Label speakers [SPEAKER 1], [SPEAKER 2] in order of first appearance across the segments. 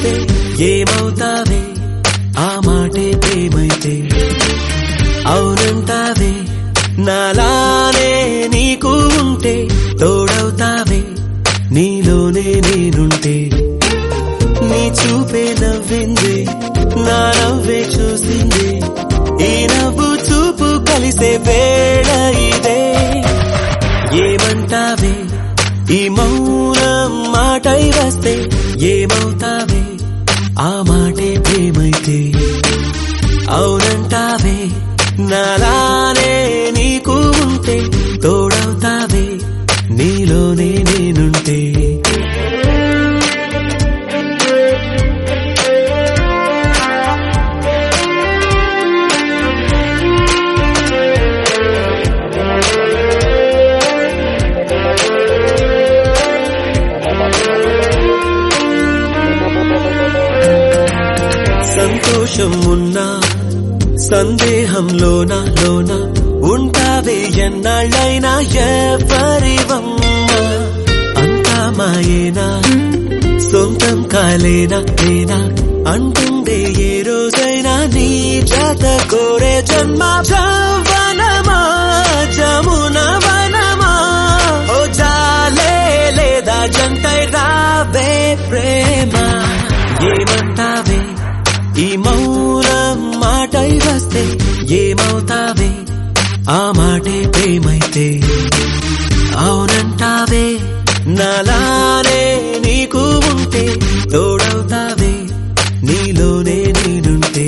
[SPEAKER 1] వస్తే ఏమవుతావే ఆ మాటే ప్రేమైతే అవునంటావే నాలానే నీకు ఉంటే తోడవుతావే నీలోనే నేనుంటే నీ చూపే నవ్వింది నా నవ్వే చూసింది ఈ నవ్వు చూపు కలిసే వేళ ఇదే ఏమంటావే ఈ మౌనం మాటై వస్తే ఏమవుతావే ఆ మాటే ప్రేమైతే అవునంటావే నాలానే నీకు ఉంటే తోడవుతావే నీలోనే నేనుంటే సంతోషం ఉన్నా సందేహంలోన లోన ఉంటావే ఎన్నాళ్ళైనా ఎవరివమ్మ అంతా మాయేనా సొంతం కాలేనా లేనా అంటుండే ఏ రోజైనా నీ జత కోరే జన్మ జవనమా జమున వనమా ఓ జాలే లేదా జంటై రావే ప్రేమ ఏమంటావే ఈ మౌనం మాటై వస్తే ఏమవుతావే ఆ మాటే ప్రేమైతే అవునంటావే నాలానే నీకు ఉంటే తోడవుతావే నీలోనే నేనుంటే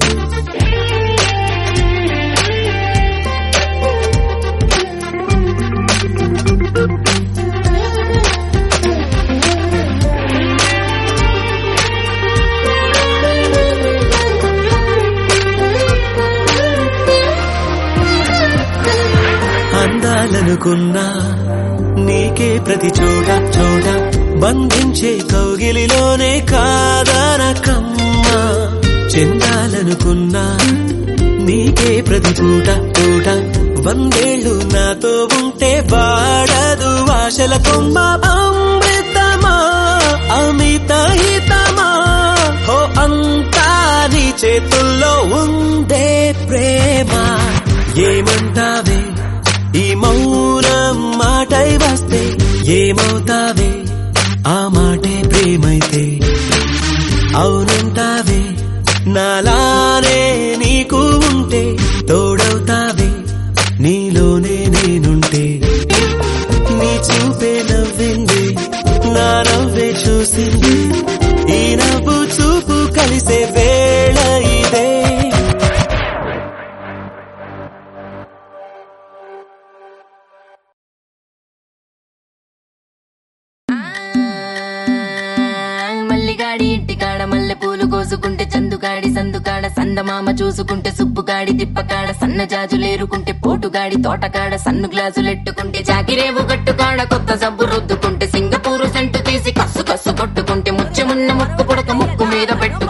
[SPEAKER 1] అందాలనుకున్నా నీకే ప్రతి చోట చోట బంధించే కౌగిలిలోనే కాదనకమ్మా చెందాలనుకున్నా నీకే ప్రతి పూట పూట వందేళ్ళు నాతో ఉంటే వాడదు ఆశల కొమ్మ అమృతమా అమిత హితమా హో అంతా నీ చేతుల్లో ఉందే ప్రేమ ఏమంటావే ఈ మౌనం మాటై వస్తే ఏమవుతావే ఆ మాటే ప్రేమైతే అవునంటావే నాలానే నీకు ఉంటే తోడవుతావే నీలోనే నేనుంటే నీ చూపే నవ్వింది నా నవ్వే చూసింది ఈ నవ్వు చూపు కలిసే వేళ ఇదే
[SPEAKER 2] మల్లిగాడి ఇంటికాడ మల్లె పూలు కోసుకుంటే చందుగాడి సందుకాడ సందమామ చూసుకుంటే సుబ్బుగాడి తిప్పకాడ సన్న జాజులేరుకుంటే పోటుగాడి తోటకాడ సన్ను గ్లాసులెట్టుకుంటే జాకిరేవు గట్టుకాడ కొత్త సబ్బు రుద్దుకుంటే సింగపూరు సెంటు తీసి కస్సు కస్సు కొట్టుకుంటే ముచ్చెమున్న ముక్కు పుడక ముక్కు మీద పెట్టు